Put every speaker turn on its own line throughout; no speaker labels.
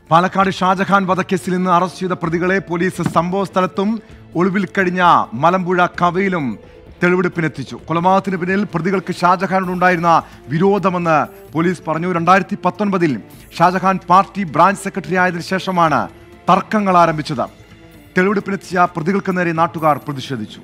പാലക്കാട് ഷാജഹാൻ വധക്കേസിൽ നിന്ന് അറസ്റ്റ് ചെയ്ത പ്രതികളെ പോലീസ് സംഭവ സ്ഥലത്തും ഒളിവിൽ കഴിഞ്ഞ മലമ്പുഴ കവയിലും തെളിവെടുപ്പിനെത്തിച്ചു കൊലപാതകത്തിന് പിന്നിൽ പ്രതികൾക്ക് ഷാജഹാനോടുണ്ടായിരുന്ന വിരോധമെന്ന് പോലീസ് പറഞ്ഞു രണ്ടായിരത്തി പത്തൊൻപതിൽ ഷാജഹാൻ പാർട്ടി ബ്രാഞ്ച് സെക്രട്ടറി ആയതിനു ശേഷമാണ് തർക്കങ്ങൾ ആരംഭിച്ചത് തെളിവെടുപ്പിനെത്തിയ പ്രതികൾക്ക് നേരെ നാട്ടുകാർ പ്രതിഷേധിച്ചു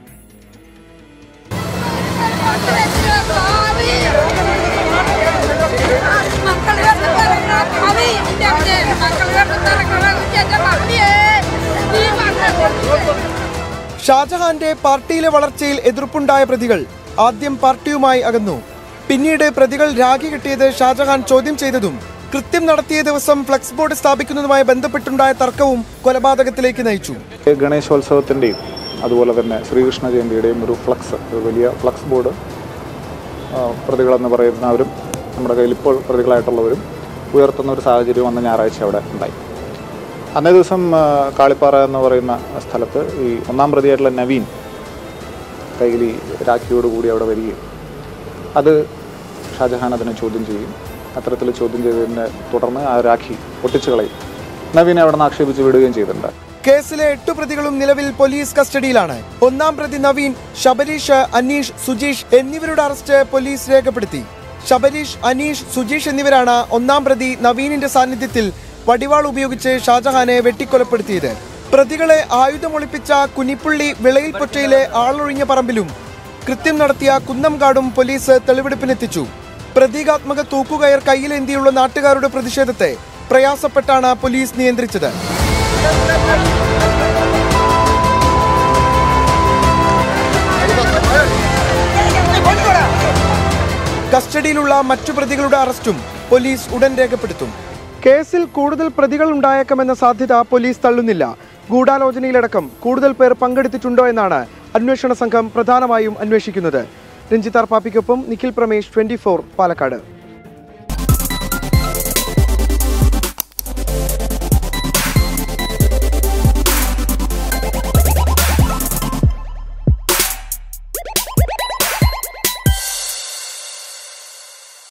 മക്കൾ കവി മക്കൾ എന്റെ മമ്മിയെ നീ മക്കൾ
ഷാജഹാന്റെ പാർട്ടിയിലെ വളർച്ചയിൽ എതിർപ്പുണ്ടായ പ്രതികൾ ആദ്യം പാർട്ടിയുമായി അകന്നു പിന്നീട് പ്രതികൾ രാഖി കിട്ടിയത് ഷാജഹാൻ ചോദ്യം ചെയ്തതും കൃത്യം നടത്തിയ ദിവസം ഫ്ലക്സ് ബോർഡ് സ്ഥാപിക്കുന്നതുമായി ബന്ധപ്പെട്ടുണ്ടായ തർക്കവും കൊലപാതകത്തിലേക്ക് നയിച്ചു
ഗണേശോത്സവത്തിൻ്റെയും അതുപോലെ തന്നെ ശ്രീകൃഷ്ണ ജയന്തിയുടെയും ഒരു ഫ്ലക്സ് ഒരു വലിയ ഫ്ലക്സ് ബോർഡ് ആ, പ്രതികളെന്ന് പറയുന്നവരും നമ്മുടെ കയ്യിൽ ഇപ്പോൾ പ്രതികളായിട്ടുള്ളവരും ഉയർത്തുന്ന ഒരു സാഹചര്യം അന്ന് ഞായറാഴ്ച അവിടെ ഉണ്ടായി അന്നേ ദിവസം ആ, കാളിപ്പാറ എന്ന് പറയുന്ന സ്ഥലത്ത് ഈ ഒന്നാം പ്രതിയായിട്ടുള്ള നവീൻ കയ്യിൽ ഈ രാഖിയോടുകൂടി അവിടെ വരികയും അത് ഷാജഹാൻ അതിനെ ചോദ്യം ചെയ്യും അത്തരത്തിൽ ചോദ്യം ചെയ്തതിനെ തുടർന്ന് ആ രാഖി പൊട്ടിച്ചു കളയും നവീനെ അവിടെ നിന്ന് ആക്ഷേപിച്ച് വിടുകയും ചെയ്തിട്ടുണ്ട്
കേസിലെ എട്ടു പ്രതികളും നിലവിൽ പോലീസ് കസ്റ്റഡിയിലാണ് ഒന്നാം പ്രതി നവീൻ ശബരീഷ് അനീഷ് സുജീഷ് എന്നിവരുടെ അറസ്റ്റ് പോലീസ് രേഖപ്പെടുത്തി ശബരീഷ് അനീഷ് സുജീഷ് എന്നിവരാണ് ഒന്നാം പ്രതി നവീനിന്റെ സാന്നിധ്യത്തിൽ വടിവാൾ ഉപയോഗിച്ച് ഷാജഹാനെ വെട്ടിക്കൊലപ്പെടുത്തിയത് പ്രതികളെ ആയുധമൊളിപ്പിച്ച കുനിപ്പുള്ളി വിളയിൽ പൊറ്റയിലെ ആളൊഴിഞ്ഞ പറമ്പിലും കൃത്യം നടത്തിയ കുന്നംകാടും പോലീസ് തെളിവെടുപ്പിനെത്തിച്ചു പ്രതീകാത്മക തൂക്കുകയർ കയ്യിലേന്തിയുള്ള നാട്ടുകാരുടെ പ്രതിഷേധത്തെ പ്രയാസപ്പെട്ടാണ് പോലീസ് നിയന്ത്രിച്ചത് കസ്റ്റഡിയിലുള്ള മറ്റു പ്രതികളുടെ അറസ്റ്റും പോലീസ് ഉടൻ രേഖപ്പെടുത്തും കേസിൽ കൂടുതൽ പ്രതികൾ ഉണ്ടായേക്കാമെന്ന സാധ്യത പോലീസ് തള്ളുന്നില്ല ഗൂഢാലോചനയിലടക്കം കൂടുതൽ പേർ പങ്കെടുത്തിട്ടുണ്ടോ എന്നാണ് അന്വേഷണ സംഘം പ്രധാനമായും അന്വേഷിക്കുന്നത് രഞ്ജിത്താർ പാപ്പിക്കൊപ്പം നിഖിൽ പ്രമേഷ് ട്വന്റി പാലക്കാട്